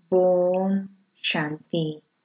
ஓம் சாந்தி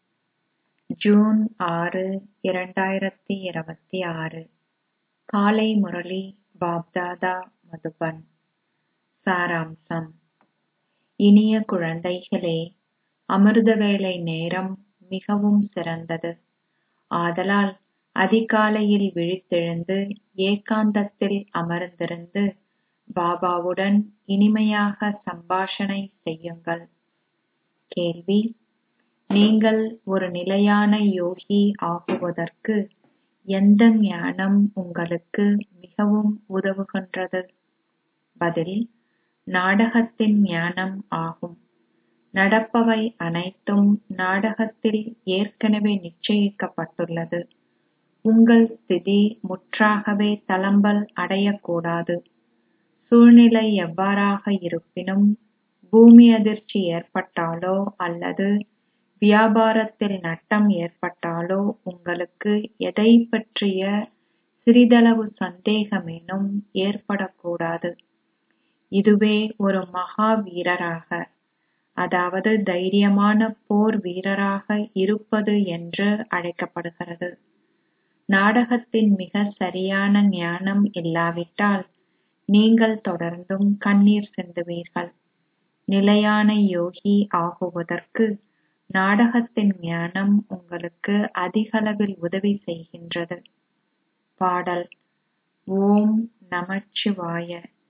June ஆறு இரண்டாயிரத்தி இருபத்தி ஆறு காலை முரளி பாப்தாதா மதுபன் சாராம்சம் இனிய குழந்தைகளே அமிர்த வேளை நேரம் மிகவும் சிறந்தது ஆதலால் அதிகாலையில் விழித்தெழுந்து ஏகாந்தத்தில் அமர்ந்திருந்து பாபாவுடன் இனிமையாக சம்பாஷணை செய்யுங்கள் கேள்வி நீங்கள் ஒரு நிலையான யோகி ஆகுவதற்கு எந்த ஞானம் உங்களுக்கு மிகவும் உதவுகின்றது பதில் நாடகத்தின் ஞானம் ஆகும் நடப்பவை அனைத்தும் நாடகத்தில் ஏற்கனவே நிச்சயிக்கப்பட்டுள்ளது உங்கள் ஸ்திதி முற்றாகவே தளம்பல் அடையக்கூடாது சூழ்நிலை எவ்வாறாக இருப்பினும் பூமி அதிர்ச்சி ஏற்பட்டாலோ அல்லது வியாபாரத்தில் நட்டம் ஏற்பட்டாலோ உங்களுக்கு எதைப் பற்றிய சிறிதளவு சந்தேகமேனும் ஏற்படக்கூடாது இதுவே ஒரு மகா வீரராக அதாவது தைரியமான போர் வீரராக இருப்பது என்று அழைக்கப்படுகிறது நாடகத்தின் மிகச் சரியான ஞானம் இல்லாவிட்டால் நீங்கள் தொடர்ந்தும் கண்ணீர் சிந்துவீர்கள் நிலையான யோகி ஆகுவதற்கு நாடகத்தின் ஞானம் உங்களுக்கு அதிகளவில் உதவி செய்கின்றது பாடல் ஓம் நமச்சிவாய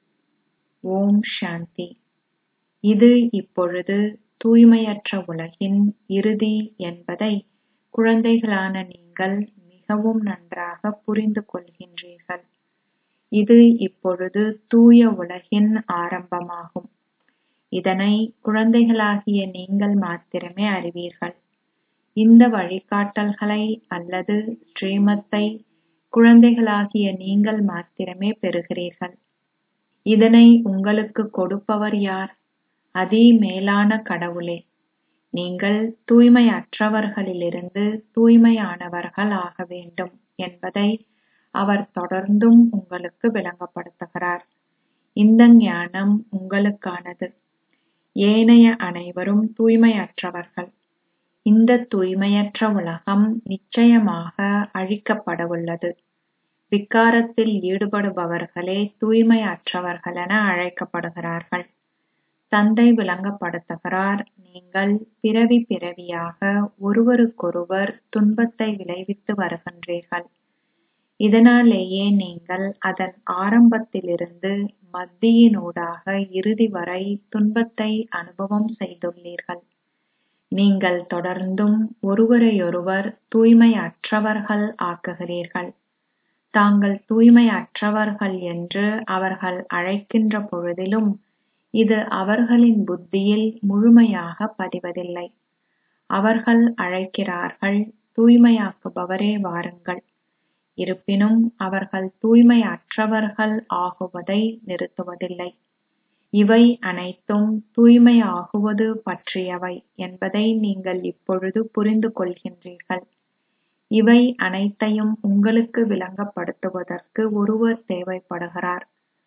ஓம் சாந்தி இது இப்பொழுது தூய்மையற்ற உலகின் இறுதி என்பதை குழந்தைகளான நீங்கள் மிகவும் நன்றாக புரிந்து கொள்கின்றீர்கள் இது இப்பொழுது தூய உலகின் ஆரம்பமாகும் இதனை குழந்தைகளாகிய நீங்கள் மாத்திரமே அறிவீர்கள் இந்த வழிகாட்டல்களை அல்லது ஸ்ரீமத்தை குழந்தைகளாகிய நீங்கள் மாத்திரமே பெறுகிறீர்கள் இதனை உங்களுக்கு கொடுப்பவர் யார் அதி மேலான கடவுளே நீங்கள் தூய்மையற்றவர்களிலிருந்து தூய்மையானவர்கள் ஆக வேண்டும் என்பதை அவர் தொடர்ந்தும் உங்களுக்கு விளங்கப்படுத்துகிறார் இந்த ஞானம் உங்களுக்கானது ஏனைய அனைவரும் தூய்மையற்றவர்கள் இந்த தூய்மையற்ற உலகம் நிச்சயமாக அழிக்கப்படவுள்ளது விக்காரத்தில் ஈடுபடுபவர்களே தூய்மையற்றவர்களென அழைக்கப்படுகிறார்கள் தந்தை விளங்கப்படுத்துகிறார் நீங்கள் பிறவி பிறவியாக ஒருவருக்கொருவர் துன்பத்தை விளைவித்து வருகின்றீர்கள் இதனாலேயே நீங்கள் அதன் ஆரம்பத்திலிருந்து மத்தியினூடாக இறுதி வரை துன்பத்தை அனுபவம் செய்துள்ளீர்கள் நீங்கள் தொடர்ந்தும் ஒருவரையொருவர் தூய்மையற்றவர்கள் ஆக்குகிறீர்கள் தாங்கள் தூய்மையற்றவர்கள் என்று அவர்கள் அழைக்கின்ற பொழுதிலும் இது அவர்களின் புத்தியில் முழுமையாக பதிவதில்லை அவர்கள் அழைக்கிறார்கள் தூய்மையாக்குபவரே வாருங்கள் இருப்பினும் அவர்கள் தூய்மையற்றவர்கள் ஆகுவதை நிறுத்துவதில்லை இவை அனைத்தும் தூய்மையாகுவது பற்றியவை என்பதை நீங்கள் இப்பொழுது புரிந்து கொள்கின்றீர்கள் இவை அனைத்தையும் உங்களுக்கு விளங்கப்படுத்துவதற்கு ஒருவர் தேவைப்படுகிறார்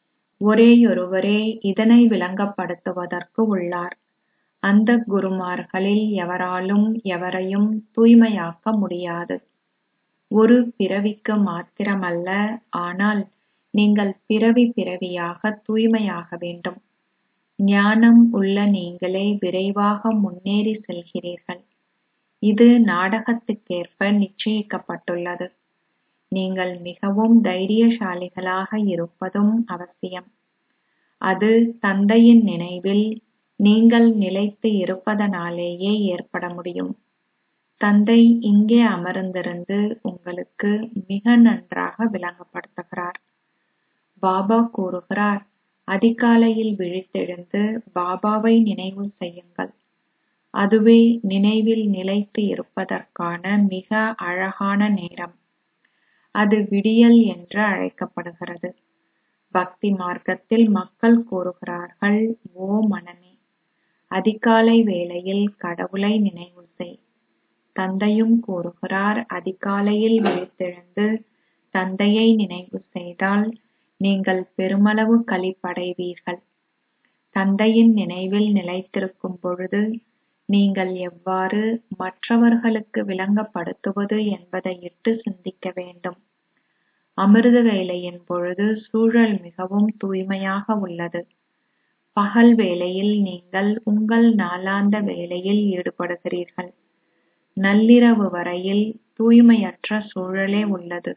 ஒரேயொருவரே இதனை விளங்கப்படுத்துவதற்கு உள்ளார் அந்த குருமார்களில் எவராலும் எவரையும் தூய்மையாக்க முடியாது ஒரு பிறவிக்கு மாத்திரமல்ல ஆனால் நீங்கள் பிறவி பிறவியாக தூய்மையாக வேண்டும் ஞானம் உள்ள நீங்களே விரைவாக முன்னேறி செல்கிறீர்கள் இது நாடகத்துக்கேற்ப நிச்சயிக்கப்பட்டுள்ளது நீங்கள் மிகவும் தைரியசாலிகளாக இருப்பதும் அவசியம் அது தந்தையின் நினைவில் நீங்கள் நிலைத்து இருப்பதனாலேயே ஏற்பட முடியும் தந்தை இங்கே அமர்ந்திருந்து உங்களுக்கு மிக நன்றாக விளங்கப்படுத்துகிறார் பாபா கூறுகிறார் அதிகாலையில் விழித்தெழுந்து பாபாவை நினைவு செய்யுங்கள் அதுவே நினைவில் நிலைத்து இருப்பதற்கான மிக அழகான நேரம் அது விடியல் என்று அழைக்கப்படுகிறது பக்தி மார்க்கத்தில் மக்கள் கூறுகிறார்கள் ஓ மனமே அதிகாலை வேளையில் கடவுளை நினைவு செய் தந்தையும் கூறுகிறார் அதிகாலையில் விழித்தெழுந்து தந்தையை நினைவு செய்தால் நீங்கள் பெருமளவு களிப்படைவீர்கள் தந்தையின் நினைவில் நிலைத்திருக்கும் பொழுது நீங்கள் எவ்வாறு மற்றவர்களுக்கு விளங்கப்படுத்துவது என்பதையிட்டு சிந்திக்க வேண்டும் அமிர்த வேளையின் பொழுது சூழல் மிகவும் தூய்மையாக உள்ளது பகல் வேளையில் நீங்கள் உங்கள் நாளாந்த வேலையில் ஈடுபடுகிறீர்கள் நள்ளிரவு வரையில் தூய்மையற்ற சூழலே உள்ளது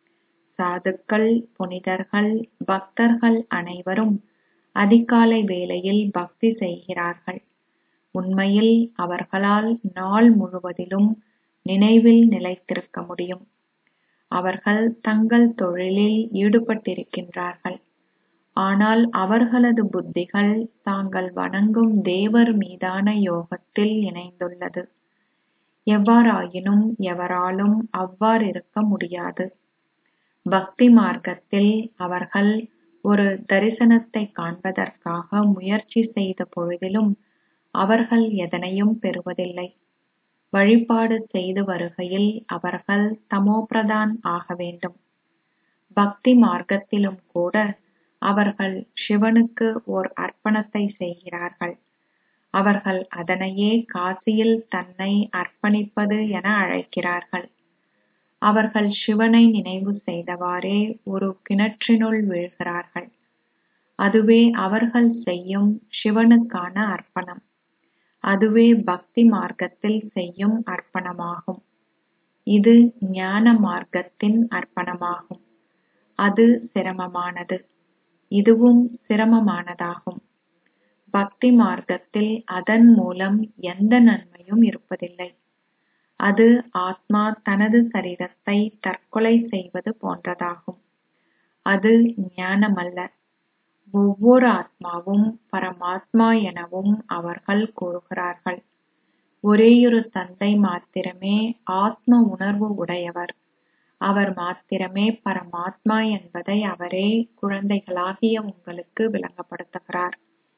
சாதுக்கள் புனிதர்கள் பக்தர்கள் அனைவரும் அதிகாலை வேளையில் பக்தி செய்கிறார்கள் உண்மையில் அவர்களால் நாள் முழுவதிலும் நினைவில் நிலைத்திருக்க முடியும் அவர்கள் தங்கள் தொழிலில் ஈடுபட்டிருக்கின்றார்கள் ஆனால் அவர்களது புத்திகள் தாங்கள் வணங்கும் தேவர் மீதான யோகத்தில் இணைந்துள்ளது எவ்வாறாயினும் எவராலும் அவ்வாறிருக்க முடியாது பக்தி மார்க்கத்தில் அவர்கள் ஒரு தரிசனத்தை காண்பதற்காக முயற்சி செய்த பொழுதிலும் அவர்கள் எதனையும் பெறுவதில்லை வழிபாடு செய்து வருகையில் அவர்கள் தமோபிரதான் ஆக வேண்டும் பக்தி மார்க்கத்திலும் கூட அவர்கள் சிவனுக்கு ஓர் அர்ப்பணத்தை செய்கிறார்கள் அவர்கள் அதனையே காசியில் தன்னை அர்ப்பணிப்பது என அழைக்கிறார்கள் அவர்கள் சிவனை நினைவு செய்தவாறே ஒரு கிணற்றினுள் வீழ்கிறார்கள் அதுவே அவர்கள் செய்யும் சிவனுக்கான அர்ப்பணம் அதுவே பக்தி மார்க்கத்தில் செய்யும் அர்ப்பணமாகும் இது ஞான மார்க்கத்தின் அர்ப்பணமாகும் அது சிரமமானது இதுவும் சிரமமானதாகும் பக்தி மார்க்கத்தில் அதன் மூலம் எந்த நன்மையும் இருப்பதில்லை அது ஆத்மா தனது சரீரத்தை தற்கொலை செய்வது போன்றதாகும் அது ஞானமல்ல ஒவ்வொரு ஆத்மாவும் பரமாத்மா எனவும் அவர்கள் கூறுகிறார்கள் ஒரேயொரு தந்தை மாத்திரமே ஆத்ம உணர்வு உடையவர் அவர் மாத்திரமே பரமாத்மா என்பதை அவரே குழந்தைகளாகிய உங்களுக்கு விளங்கப்படுத்துகிறார்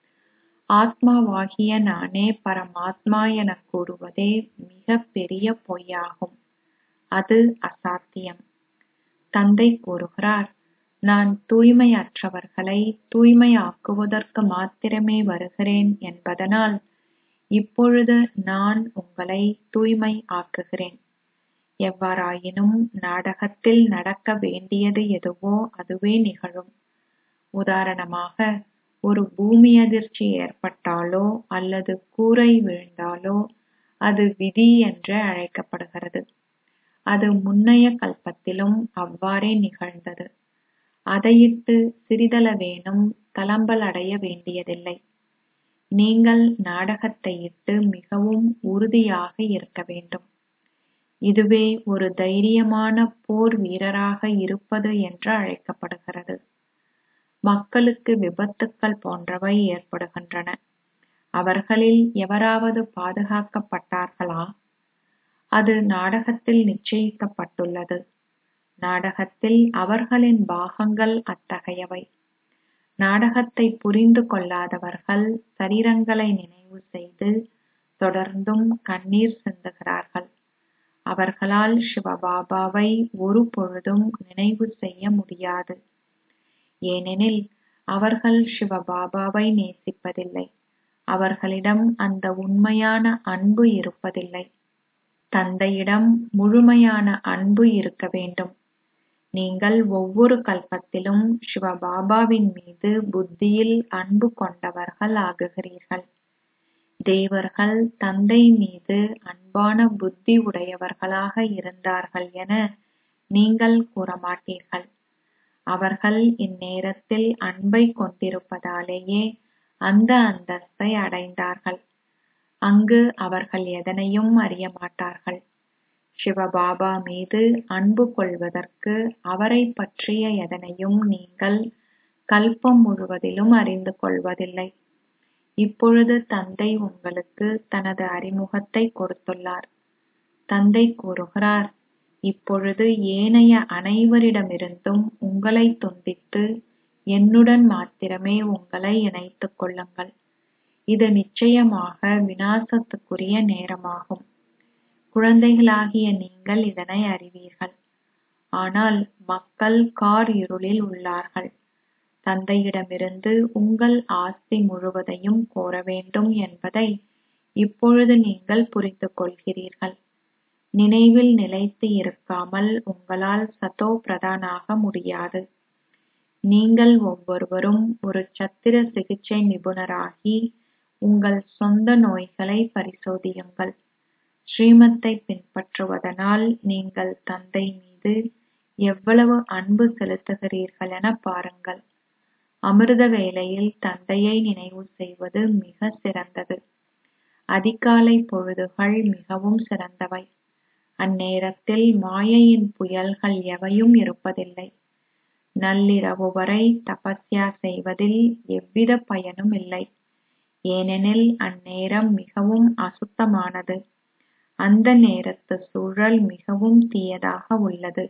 ஆத்மாவாகிய நானே பரமாத்மா எனக் கூறுவதே மிகப் பெரிய பொய்யாகும் அது அசாத்தியம் தந்தை கூறுகிறார் நான் தூய்மையற்றவர்களை தூய்மையாக்குவதற்கு மாத்திரமே வருகிறேன் என்பதனால் இப்பொழுது நான் உங்களை தூய்மை ஆக்குகிறேன் எவ்வாறாயினும் நாடகத்தில் நடக்க வேண்டியது எதுவோ அதுவே நிகழும் உதாரணமாக ஒரு பூமி அதிர்ச்சி ஏற்பட்டாலோ அல்லது கூரை விழுந்தாலோ அது விதி என்று அழைக்கப்படுகிறது அது முன்னைய கல்பத்திலும் அவ்வாறே நிகழ்ந்தது அதையிட்டு சிறிதளவேனும் தளம்பல் அடைய வேண்டியதில்லை நீங்கள் நாடகத்தை இட்டு மிகவும் உறுதியாக இருக்க வேண்டும் இதுவே ஒரு தைரியமான போர் வீரராக இருப்பது என்று அழைக்கப்படுகிறது மக்களுக்கு விபத்துக்கள் போன்றவை ஏற்படுகின்றன அவர்களில் எவராவது பாதுகாக்கப்பட்டார்களா அது நாடகத்தில் நிச்சயிக்கப்பட்டுள்ளது நாடகத்தில் அவர்களின் பாகங்கள் அத்தகையவை நாடகத்தை புரிந்து கொள்ளாதவர்கள் சரீரங்களை நினைவு செய்து தொடர்ந்தும் கண்ணீர் சிந்துகிறார்கள் அவர்களால் சிவபாபாவை ஒரு பொழுதும் நினைவு செய்ய முடியாது ஏனெனில் அவர்கள் சிவபாபாவை நேசிப்பதில்லை அவர்களிடம் அந்த உண்மையான அன்பு இருப்பதில்லை தந்தையிடம் முழுமையான அன்பு இருக்க வேண்டும் நீங்கள் ஒவ்வொரு கல்பத்திலும் சிவபாபாவின் மீது புத்தியில் அன்பு கொண்டவர்கள் ஆகுகிறீர்கள் தேவர்கள் தந்தை மீது அன்பான புத்தி உடையவர்களாக இருந்தார்கள் என நீங்கள் கூறமாட்டீர்கள் அவர்கள் இந்நேரத்தில் அன்பை கொண்டிருப்பதாலேயே அந்த அந்தஸ்தை அடைந்தார்கள் அங்கு அவர்கள் எதனையும் அறிய மாட்டார்கள் சிவபாபா மீது அன்பு கொள்வதற்கு அவரை பற்றிய எதனையும் நீங்கள் கல்பம் முழுவதிலும் அறிந்து கொள்வதில்லை இப்பொழுது தந்தை உங்களுக்கு தனது அறிமுகத்தை கொடுத்துள்ளார் தந்தை கூறுகிறார் இப்பொழுது ஏனைய அனைவரிடமிருந்தும் உங்களை துண்டித்து என்னுடன் மாத்திரமே உங்களை இணைத்துக் கொள்ளுங்கள் இது நிச்சயமாக வினாசத்துக்குரிய நேரமாகும் குழந்தைகளாகிய நீங்கள் இதனை அறிவீர்கள் ஆனால் மக்கள் கார் இருளில் உள்ளார்கள் தந்தையிடமிருந்து உங்கள் ஆஸ்தி முழுவதையும் கோர வேண்டும் என்பதை இப்பொழுது நீங்கள் புரிந்து கொள்கிறீர்கள் நினைவில் நிலைத்து இருக்காமல் உங்களால் சதோ பிரதானாக முடியாது நீங்கள் ஒவ்வொருவரும் ஒரு சத்திர சிகிச்சை நிபுணராகி உங்கள் சொந்த நோய்களை பரிசோதியுங்கள் ஸ்ரீமத்தை பின்பற்றுவதனால் நீங்கள் தந்தை மீது எவ்வளவு அன்பு செலுத்துகிறீர்கள் என பாருங்கள் அமிர்த வேளையில் தந்தையை நினைவு செய்வது மிக சிறந்தது அதிகாலை பொழுதுகள் மிகவும் சிறந்தவை அந்நேரத்தில் மாயையின் புயல்கள் எவையும் இருப்பதில்லை நள்ளிரவு வரை தபஸ்யா செய்வதில் எவ்வித பயனும் இல்லை ஏனெனில் அந்நேரம் மிகவும் அசுத்தமானது அந்த நேரத்து சூழல் மிகவும் தீயதாக உள்ளது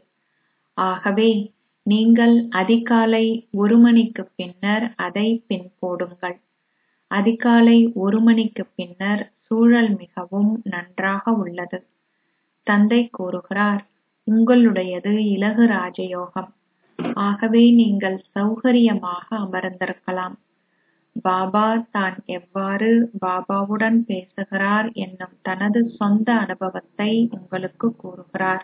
ஆகவே நீங்கள் அதிகாலை ஒரு மணிக்கு பின்னர் அதை பின்போடுங்கள் அதிகாலை ஒரு மணிக்கு பின்னர் சூழல் மிகவும் நன்றாக உள்ளது தந்தை கூறுகிறார் உங்களுடையது இலகு ராஜயோகம் ஆகவே நீங்கள் சௌகரியமாக அமர்ந்திருக்கலாம் பாபா தான் எவ்வாறு பாபாவுடன் பேசுகிறார் என்னும் தனது சொந்த அனுபவத்தை உங்களுக்கு கூறுகிறார்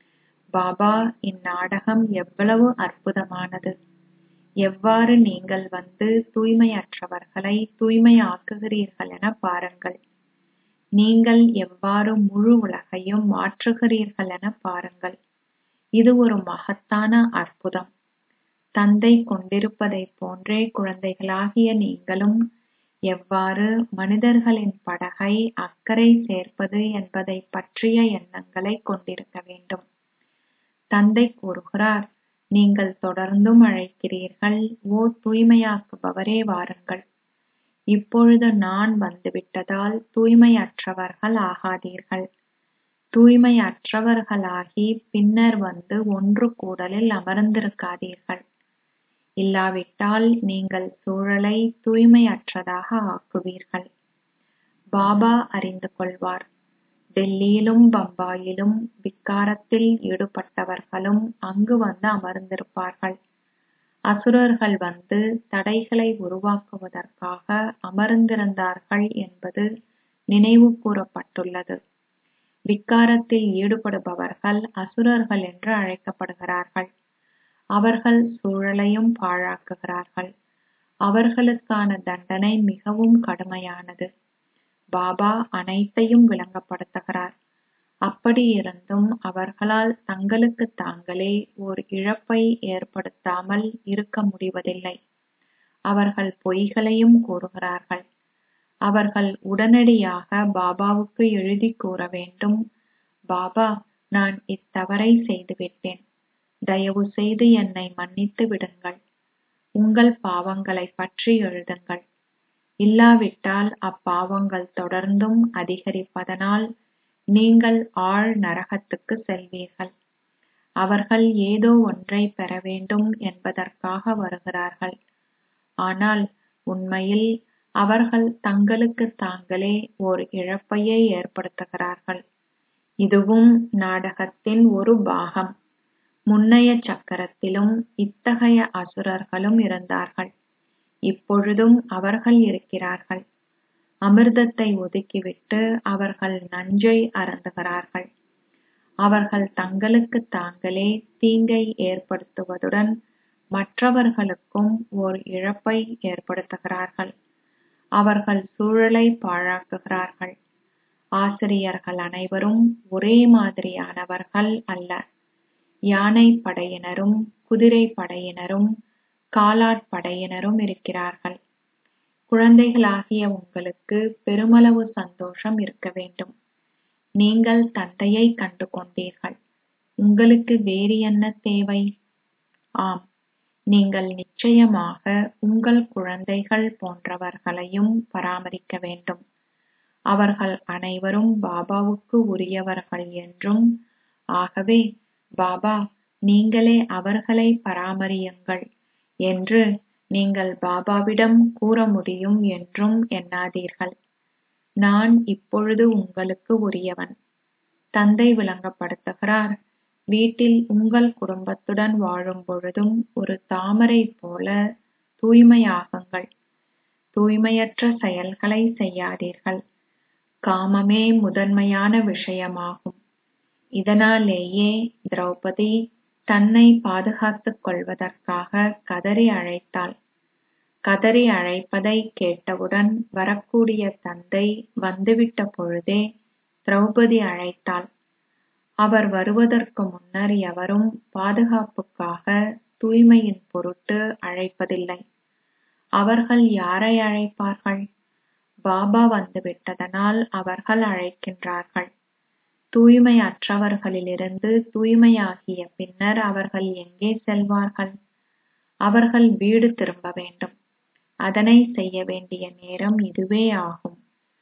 பாபா இந்நாடகம் எவ்வளவு அற்புதமானது எவ்வாறு நீங்கள் வந்து தூய்மையற்றவர்களை தூய்மையாக்குகிறீர்கள் என பாருங்கள் நீங்கள் எவ்வாறு முழு உலகையும் மாற்றுகிறீர்கள் என பாருங்கள் இது ஒரு மகத்தான அற்புதம் தந்தை கொண்டிருப்பதைப் போன்றே குழந்தைகளாகிய நீங்களும் எவ்வாறு மனிதர்களின் படகை அக்கறை சேர்ப்பது என்பதை பற்றிய எண்ணங்களை கொண்டிருக்க வேண்டும் தந்தை கூறுகிறார் நீங்கள் தொடர்ந்தும் அழைக்கிறீர்கள் ஓ தூய்மையாக்குபவரே வாருங்கள் இப்பொழுது நான் வந்துவிட்டதால் தூய்மையற்றவர்கள் ஆகாதீர்கள் தூய்மையற்றவர்களாகி பின்னர் வந்து ஒன்று கூடலில் அமர்ந்திருக்காதீர்கள் இல்லாவிட்டால் நீங்கள் சூழலை தூய்மையற்றதாக ஆக்குவீர்கள் பாபா அறிந்து கொள்வார் டெல்லியிலும் பம்பாயிலும் விக்காரத்தில் ஈடுபட்டவர்களும் அங்கு வந்து அமர்ந்திருப்பார்கள் அசுரர்கள் வந்து தடைகளை உருவாக்குவதற்காக அமர்ந்திருந்தார்கள் என்பது நினைவு கூறப்பட்டுள்ளது விக்காரத்தில் ஈடுபடுபவர்கள் அசுரர்கள் என்று அழைக்கப்படுகிறார்கள் அவர்கள் சூழலையும் பாழாக்குகிறார்கள் அவர்களுக்கான தண்டனை மிகவும் கடுமையானது பாபா அனைத்தையும் விளங்கப்படுத்துகிறார் அப்படி இருந்தும் அவர்களால் தங்களுக்கு தாங்களே ஓர் இழப்பை ஏற்படுத்தாமல் இருக்க முடிவதில்லை அவர்கள் பொய்களையும் கூறுகிறார்கள் அவர்கள் உடனடியாக பாபாவுக்கு எழுதி கூற வேண்டும் பாபா நான் இத்தவறை செய்துவிட்டேன் தயவு செய்து என்னை மன்னித்து விடுங்கள் உங்கள் பாவங்களைப் பற்றி எழுதுங்கள் இல்லாவிட்டால் அப்பாவங்கள் தொடர்ந்தும் அதிகரிப்பதனால் நீங்கள் ஆழ் நரகத்துக்கு செல்வீர்கள் அவர்கள் ஏதோ ஒன்றை பெற வேண்டும் என்பதற்காக வருகிறார்கள் ஆனால் உண்மையில் அவர்கள் தங்களுக்கு தாங்களே ஓர் இழப்பையே ஏற்படுத்துகிறார்கள் இதுவும் நாடகத்தின் ஒரு பாகம் முன்னைய சக்கரத்திலும் இத்தகைய அசுரர்களும் இருந்தார்கள் இப்பொழுதும் அவர்கள் இருக்கிறார்கள் அமிர்தத்தை ஒதுக்கிவிட்டு அவர்கள் நஞ்சை அருந்துகிறார்கள் அவர்கள் தங்களுக்கு தாங்களே தீங்கை ஏற்படுத்துவதுடன் மற்றவர்களுக்கும் ஓர் இழப்பை ஏற்படுத்துகிறார்கள் அவர்கள் சூழலை பாழாக்குகிறார்கள் ஆசிரியர்கள் அனைவரும் ஒரே மாதிரியானவர்கள் அல்ல யானை படையினரும் குதிரை படையினரும் காலாட்படையினரும் இருக்கிறார்கள் குழந்தைகளாகிய உங்களுக்கு பெருமளவு சந்தோஷம் இருக்க வேண்டும் நீங்கள் தந்தையை கண்டு கொண்டீர்கள் உங்களுக்கு வேறு என்ன தேவை ஆம் நீங்கள் நிச்சயமாக உங்கள் குழந்தைகள் போன்றவர்களையும் பராமரிக்க வேண்டும் அவர்கள் அனைவரும் பாபாவுக்கு உரியவர்கள் என்றும் ஆகவே பாபா நீங்களே அவர்களை பராமரியுங்கள் என்று நீங்கள் பாபாவிடம் கூற முடியும் என்றும் எண்ணாதீர்கள் நான் இப்பொழுது உங்களுக்கு உரியவன் தந்தை விளங்கப்படுத்துகிறார் வீட்டில் உங்கள் குடும்பத்துடன் வாழும் பொழுதும் ஒரு தாமரை போல தூய்மையாகுங்கள் தூய்மையற்ற செயல்களை செய்யாதீர்கள் காமமே முதன்மையான விஷயமாகும் இதனாலேயே திரௌபதி தன்னை பாதுகாத்துக் கொள்வதற்காக கதறி அழைத்தாள் கதறி அழைப்பதை கேட்டவுடன் வரக்கூடிய தந்தை வந்துவிட்ட பொழுதே திரௌபதி அழைத்தாள் அவர் வருவதற்கு முன்னர் எவரும் பாதுகாப்புக்காக தூய்மையின் பொருட்டு அழைப்பதில்லை அவர்கள் யாரை அழைப்பார்கள் பாபா வந்துவிட்டதனால் அவர்கள் அழைக்கின்றார்கள் தூய்மையற்றவர்களிலிருந்து தூய்மையாகிய பின்னர் அவர்கள் எங்கே செல்வார்கள் அவர்கள் வீடு திரும்ப வேண்டும் அதனை செய்ய வேண்டிய நேரம் இதுவே ஆகும்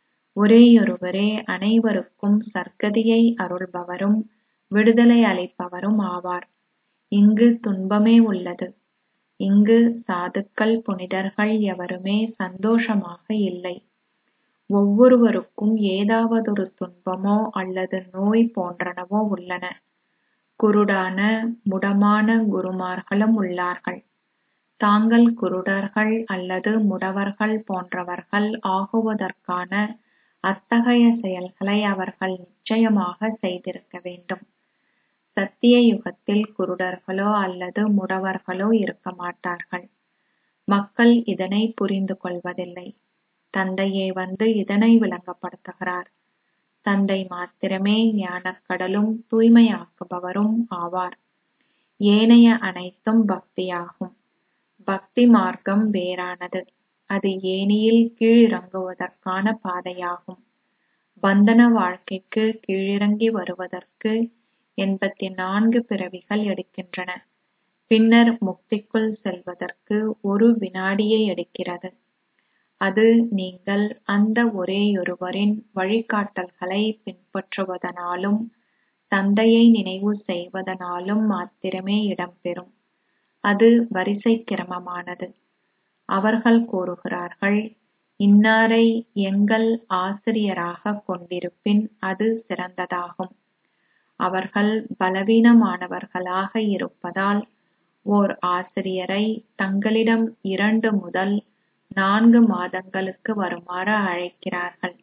ஒரேயொருவரே அனைவருக்கும் சர்க்கதியை அருள்பவரும் விடுதலை அளிப்பவரும் ஆவார் இங்கு துன்பமே உள்ளது இங்கு சாதுக்கள் புனிதர்கள் எவருமே சந்தோஷமாக இல்லை ஒவ்வொருவருக்கும் ஏதாவதொரு துன்பமோ அல்லது நோய் போன்றனவோ உள்ளன குருடான முடமான குருமார்களும் உள்ளார்கள் தாங்கள் குருடர்கள் அல்லது முடவர்கள் போன்றவர்கள் ஆகுவதற்கான அத்தகைய செயல்களை அவர்கள் நிச்சயமாக செய்திருக்க வேண்டும் சத்திய யுகத்தில் குருடர்களோ அல்லது முடவர்களோ இருக்க மாட்டார்கள் மக்கள் இதனை புரிந்து கொள்வதில்லை தந்தையே வந்து இதனை விளங்கப்படுத்துகிறார் தந்தை மாத்திரமே ஞானக்கடலும் தூய்மையாக்குபவரும் ஆவார் ஏனைய அனைத்தும் பக்தியாகும் பக்தி மார்க்கம் வேறானது அது ஏனியில் கீழிறங்குவதற்கான பாதையாகும் பந்தன வாழ்க்கைக்கு கீழிறங்கி வருவதற்கு எண்பத்தி நான்கு பிறவிகள் எடுக்கின்றன பின்னர் முக்திக்குள் செல்வதற்கு ஒரு வினாடியை எடுக்கிறது அது நீங்கள் அந்த ஒரேயொருவரின் வழிகாட்டல்களை பின்பற்றுவதனாலும் தந்தையை நினைவு செய்வதனாலும் மாத்திரமே இடம்பெறும் அது வரிசை கிரமமானது அவர்கள் கூறுகிறார்கள் இன்னாரை எங்கள் ஆசிரியராக கொண்டிருப்பின் அது சிறந்ததாகும் அவர்கள் பலவீனமானவர்களாக இருப்பதால் ஓர் ஆசிரியரை தங்களிடம் இரண்டு முதல் நான்கு மாதங்களுக்கு வருமாறு அழைக்கிறார்கள்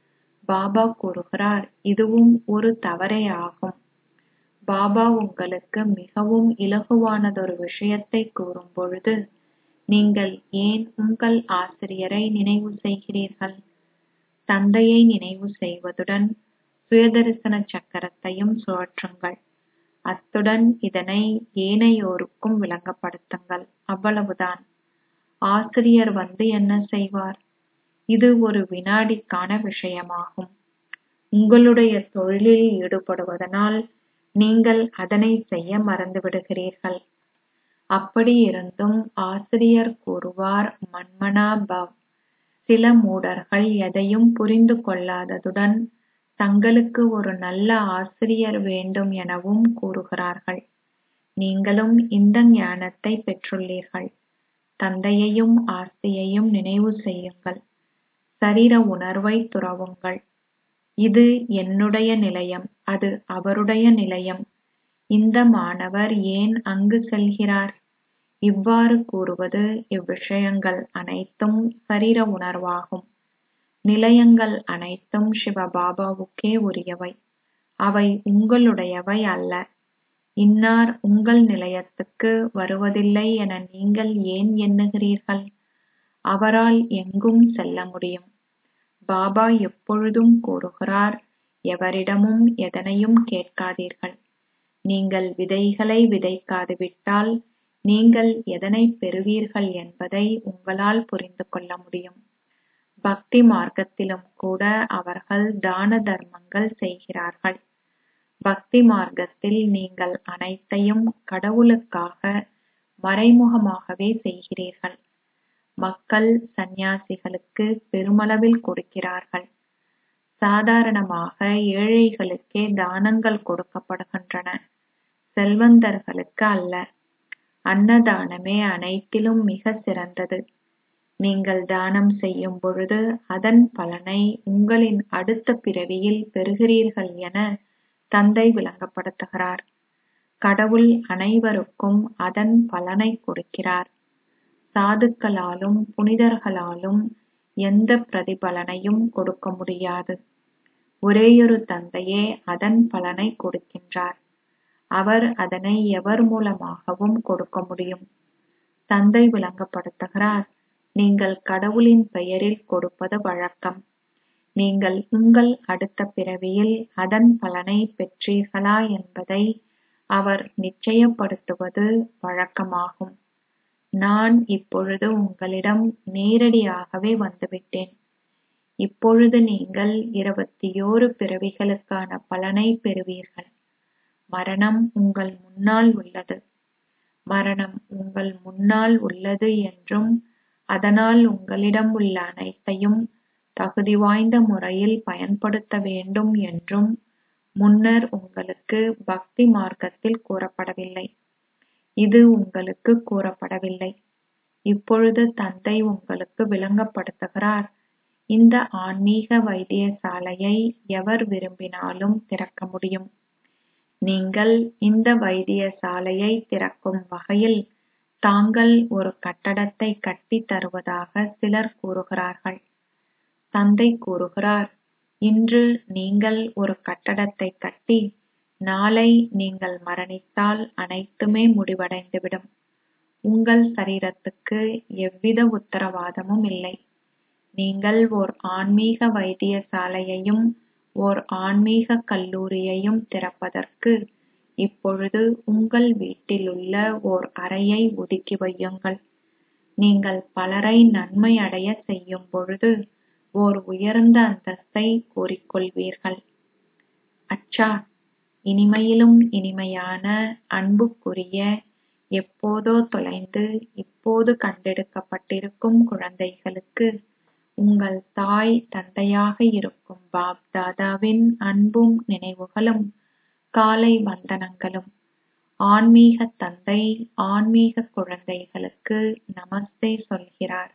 பாபா கூறுகிறார் இதுவும் ஒரு தவறே ஆகும் பாபா உங்களுக்கு மிகவும் இலகுவானதொரு விஷயத்தை கூறும் பொழுது நீங்கள் ஏன் உங்கள் ஆசிரியரை நினைவு செய்கிறீர்கள் தந்தையை நினைவு செய்வதுடன் சுயதரிசன சக்கரத்தையும் சுழற்றுங்கள் அத்துடன் இதனை ஏனையோருக்கும் விளங்கப்படுத்துங்கள் அவ்வளவுதான் ஆசிரியர் வந்து என்ன செய்வார் இது ஒரு வினாடிக்கான விஷயமாகும் உங்களுடைய தொழிலில் ஈடுபடுவதனால் நீங்கள் அதனை செய்ய மறந்துவிடுகிறீர்கள் அப்படி இருந்தும் ஆசிரியர் கூறுவார் மன்மனா பவ் சில மூடர்கள் எதையும் புரிந்து கொள்ளாததுடன் தங்களுக்கு ஒரு நல்ல ஆசிரியர் வேண்டும் எனவும் கூறுகிறார்கள் நீங்களும் இந்த ஞானத்தை பெற்றுள்ளீர்கள் தந்தையையும் ஆஸ்தியையும் நினைவு செய்யுங்கள் சரீர உணர்வை துறவுங்கள் இது என்னுடைய நிலையம் அது அவருடைய நிலையம் இந்த மாணவர் ஏன் அங்கு செல்கிறார் இவ்வாறு கூறுவது இவ்விஷயங்கள் அனைத்தும் சரீர உணர்வாகும் நிலையங்கள் அனைத்தும் சிவபாபாவுக்கே உரியவை அவை உங்களுடையவை அல்ல இன்னார் உங்கள் நிலையத்துக்கு வருவதில்லை என நீங்கள் ஏன் எண்ணுகிறீர்கள் அவரால் எங்கும் செல்ல முடியும் பாபா எப்பொழுதும் கூறுகிறார் எவரிடமும் எதனையும் கேட்காதீர்கள் நீங்கள் விதைகளை விதைக்காது விட்டால் நீங்கள் எதனை பெறுவீர்கள் என்பதை உங்களால் புரிந்து கொள்ள முடியும் பக்தி மார்க்கத்திலும் கூட அவர்கள் தான தர்மங்கள் செய்கிறார்கள் பக்தி மார்க்கத்தில் நீங்கள் அனைத்தையும் கடவுளுக்காக மறைமுகமாகவே செய்கிறீர்கள் மக்கள் சந்நியாசிகளுக்கு பெருமளவில் கொடுக்கிறார்கள் சாதாரணமாக ஏழைகளுக்கே தானங்கள் கொடுக்கப்படுகின்றன செல்வந்தர்களுக்கு அல்ல அன்னதானமே அனைத்திலும் மிக சிறந்தது நீங்கள் தானம் செய்யும் பொழுது அதன் பலனை உங்களின் அடுத்த பிறவியில் பெறுகிறீர்கள் என தந்தை விளங்கப்படுத்துகிறார் கடவுள் அனைவருக்கும் அதன் பலனை கொடுக்கிறார் சாதுக்களாலும் புனிதர்களாலும் எந்த பிரதிபலனையும் கொடுக்க முடியாது ஒரேயொரு தந்தையே அதன் பலனை கொடுக்கின்றார் அவர் அதனை எவர் மூலமாகவும் கொடுக்க முடியும் தந்தை விளங்கப்படுத்துகிறார் நீங்கள் கடவுளின் பெயரில் கொடுப்பது வழக்கம் நீங்கள் உங்கள் அடுத்த பிறவியில் அதன் பலனை பெற்றீர்களா என்பதை அவர் நிச்சயப்படுத்துவது வழக்கமாகும் நான் இப்பொழுது உங்களிடம் நேரடியாகவே வந்துவிட்டேன் இப்பொழுது நீங்கள் இருபத்தியோரு பிறவிகளுக்கான பலனை பெறுவீர்கள் மரணம் உங்கள் முன்னால் உள்ளது மரணம் உங்கள் முன்னால் உள்ளது என்றும் அதனால் உங்களிடம் உள்ள அனைத்தையும் தகுதி வாய்ந்த முறையில் பயன்படுத்த வேண்டும் என்றும் முன்னர் உங்களுக்கு பக்தி மார்க்கத்தில் கூறப்படவில்லை இது உங்களுக்கு கூறப்படவில்லை இப்பொழுது தந்தை உங்களுக்கு விளங்கப்படுத்துகிறார் இந்த ஆன்மீக வைத்தியசாலையை எவர் விரும்பினாலும் திறக்க முடியும் நீங்கள் இந்த வைத்தியசாலையை திறக்கும் வகையில் தாங்கள் ஒரு கட்டடத்தை கட்டித் தருவதாக சிலர் கூறுகிறார்கள் தந்தை கூறுகிறார் இன்று நீங்கள் ஒரு கட்டடத்தை கட்டி நாளை நீங்கள் மரணித்தால் அனைத்துமே முடிவடைந்துவிடும் உங்கள் சரீரத்துக்கு எவ்வித உத்தரவாதமும் இல்லை நீங்கள் ஓர் ஆன்மீக வைத்தியசாலையையும் ஓர் ஆன்மீக கல்லூரியையும் திறப்பதற்கு இப்பொழுது உங்கள் வீட்டிலுள்ள ஓர் அறையை ஒதுக்கி வையுங்கள் நீங்கள் பலரை நன்மை அடைய செய்யும் பொழுது ஓர் உயர்ந்த அந்தஸ்தை கோரிக்கொள்வீர்கள் அச்சா இனிமையிலும் இனிமையான அன்புக்குரிய எப்போதோ தொலைந்து இப்போது கண்டெடுக்கப்பட்டிருக்கும் குழந்தைகளுக்கு உங்கள் தாய் தந்தையாக இருக்கும் பாப் தாதாவின் அன்பும் நினைவுகளும் காலை வந்தனங்களும் ஆன்மீக தந்தை ஆன்மீக குழந்தைகளுக்கு நமஸ்தே சொல்கிறார்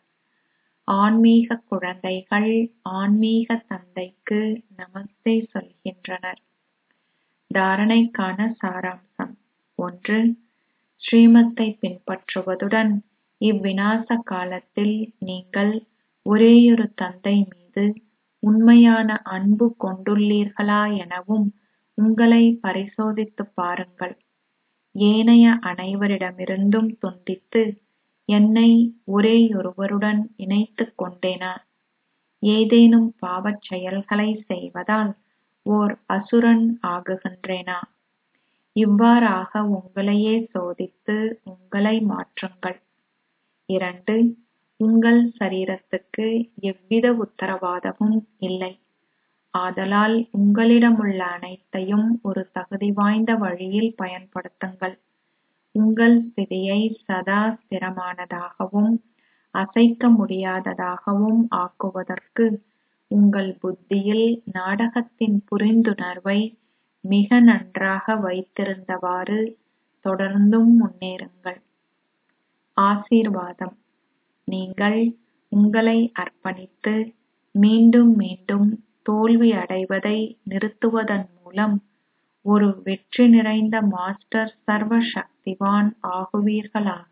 ஆன்மீக குழந்தைகள் ஆன்மீக தந்தைக்கு நமஸ்தே சொல்கின்றனர் தாரணைக்கான சாராம்சம் ஒன்று ஸ்ரீமத்தை பின்பற்றுவதுடன் இவ்விநாச காலத்தில் நீங்கள் ஒரேயொரு தந்தை மீது உண்மையான அன்பு கொண்டுள்ளீர்களா எனவும் உங்களை பரிசோதித்துப் பாருங்கள் ஏனைய அனைவரிடமிருந்தும் துண்டித்து என்னை ஒரேயொருவருடன் இணைத்துக் கொண்டேனா ஏதேனும் பாவச் செயல்களை செய்வதால் ஓர் அசுரன் ஆகுகின்றேனா இவ்வாறாக உங்களையே சோதித்து உங்களை மாற்றுங்கள் இரண்டு உங்கள் சரீரத்துக்கு எவ்வித உத்தரவாதமும் இல்லை ஆதலால் உங்களிடமுள்ள அனைத்தையும் ஒரு தகுதி வாய்ந்த வழியில் பயன்படுத்துங்கள் உங்கள் ஸ்திதியை சதா ஸ்திரமானதாகவும் அசைக்க முடியாததாகவும் ஆக்குவதற்கு உங்கள் புத்தியில் நாடகத்தின் புரிந்துணர்வை மிக நன்றாக வைத்திருந்தவாறு தொடர்ந்தும் முன்னேறுங்கள் ஆசீர்வாதம் நீங்கள் உங்களை அர்ப்பணித்து மீண்டும் மீண்டும் தோல்வி அடைவதை நிறுத்துவதன் மூலம் ஒரு வெற்றி நிறைந்த மாஸ்டர் சர்வ சக்திவான் ஆகுவீர்களாக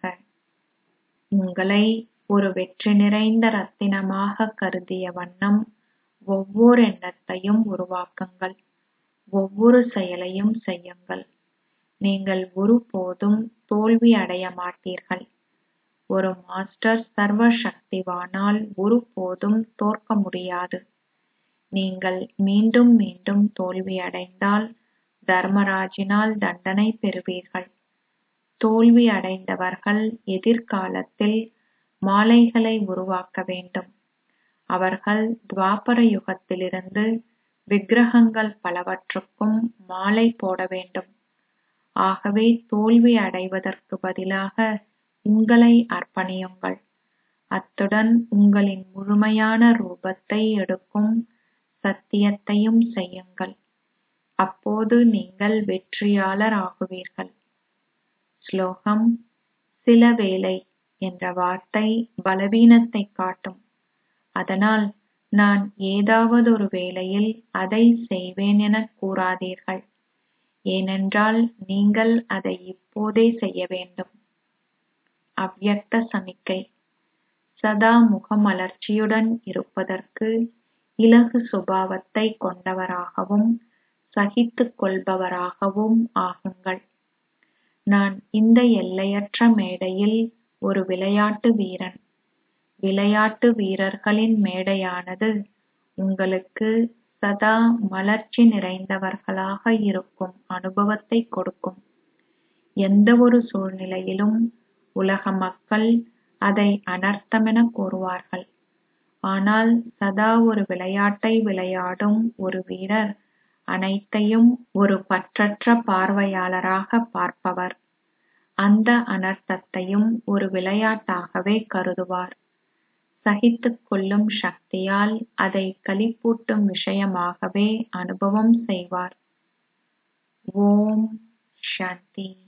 உங்களை ஒரு வெற்றி நிறைந்த ரத்தினமாக கருதிய வண்ணம் ஒவ்வொரு எண்ணத்தையும் உருவாக்குங்கள் ஒவ்வொரு செயலையும் செய்யுங்கள் நீங்கள் ஒருபோதும் தோல்வி அடைய மாட்டீர்கள் ஒரு மாஸ்டர் சர்வ சக்திவானால் ஒருபோதும் தோற்க முடியாது நீங்கள் மீண்டும் மீண்டும் தோல்வி அடைந்தால் தர்மராஜினால் தண்டனை பெறுவீர்கள் தோல்வி அடைந்தவர்கள் எதிர்காலத்தில் மாலைகளை உருவாக்க வேண்டும் அவர்கள் துவாபர யுகத்திலிருந்து விக்கிரகங்கள் பலவற்றுக்கும் மாலை போட வேண்டும் ஆகவே தோல்வி அடைவதற்கு பதிலாக உங்களை அர்ப்பணியுங்கள் அத்துடன் உங்களின் முழுமையான ரூபத்தை எடுக்கும் சத்தியத்தையும் செய்யுங்கள் அப்போது நீங்கள் வெற்றியாளர் ஆகுவீர்கள் ஸ்லோகம் சில வேளை என்ற வார்த்தை பலவீனத்தை காட்டும் அதனால் நான் ஏதாவதொரு வேளையில் அதை செய்வேன் எனக் கூறாதீர்கள் ஏனென்றால் நீங்கள் அதை இப்போதே செய்ய வேண்டும் அவ்யக்த சமிக்கை சதா முகமலர்ச்சியுடன் இருப்பதற்கு இலகு சுபாவத்தை கொண்டவராகவும் சகித்துக் கொள்பவராகவும் ஆகுங்கள் நான் இந்த எல்லையற்ற மேடையில் ஒரு விளையாட்டு வீரன் விளையாட்டு வீரர்களின் மேடையானது உங்களுக்கு சதா மலர்ச்சி நிறைந்தவர்களாக இருக்கும் அனுபவத்தை கொடுக்கும் எந்தவொரு சூழ்நிலையிலும் உலக மக்கள் அதை அனர்த்தமென கூறுவார்கள் ஆனால் சதா ஒரு விளையாட்டை விளையாடும் ஒரு வீரர் அனைத்தையும் ஒரு பற்றற்ற பார்வையாளராக பார்ப்பவர் அந்த அனர்த்தத்தையும் ஒரு விளையாட்டாகவே கருதுவார் சகித்துக் கொள்ளும் சக்தியால் அதை களிப்பூட்டும் விஷயமாகவே அனுபவம் செய்வார் ஓம் சாந்தி